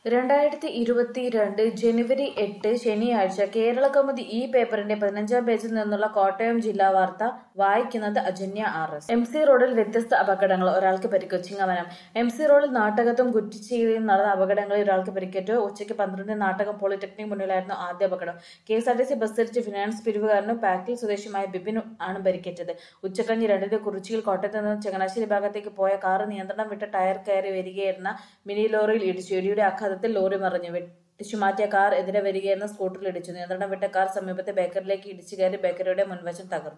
രണ്ടായിരത്തി ഇരുപത്തിരണ്ട് ജനുവരി എട്ട് ശനിയാഴ്ച കേരളകൗമുദി ഈ പേപ്പറിന്റെ പതിനഞ്ചാം പേജിൽ നിന്നുള്ള കോട്ടയം ജില്ലാ വാർത്ത വായിക്കുന്നത് Ajanya R S M C റോഡിൽ വ്യത്യസ്ത അപകടങ്ങൾ ഒരാൾക്ക് പരിക്ക് ചിങ്ങവനം എം സി റോഡിൽ നാട്ടകത്തും കുറ്റിച്ചീരയും നടന്ന അപകടങ്ങളിൽ ഒരാൾക്ക് പരിക്കേറ്റു ഉച്ചയ്ക്ക് പന്ത്രണ്ടിന് നാട്ടകം പോളിടെക്നിക് മുന്നിലായിരുന്നു ആദ്യ അപകടം K S R T C ബസ്സിടിച്ച് ഫിനാൻസ് പിരിവുകാരനും പാക്കിൽ സ്വദേശിയുമായ ബിപിൻ ആണ് പരിക്കേറ്റത് ഉച്ചക്കഞ്ഞ് രണ്ടിന് കുറിച്ചിയിൽ കോട്ടയത്ത് നിന്ന് ചങ്ങനാശ്ശേരി ഭാഗത്തേക്ക് പോയ കാർ നിയന്ത്രണം വിട്ട ടയർ കയറി വരികയായിരുന്ന മിനി ലോറിയിൽ ഇടിച്ചു ഇടിയുടെ ആഘാതത്തിൽ ലോറി മറിഞ്ഞു വെട്ടിച്ചു മാറ്റിയ കാർ എതിരെ വരികയായിരുന്ന സ്കൂട്ടറിൽ ഇടിച്ചു നിയന്ത്രണം വിട്ട കാർ സമീപത്തെ ബേക്കറിലേക്ക് ഇടിച്ചു കയറി ബേക്കറിയുടെ മുൻവശം തകർന്നു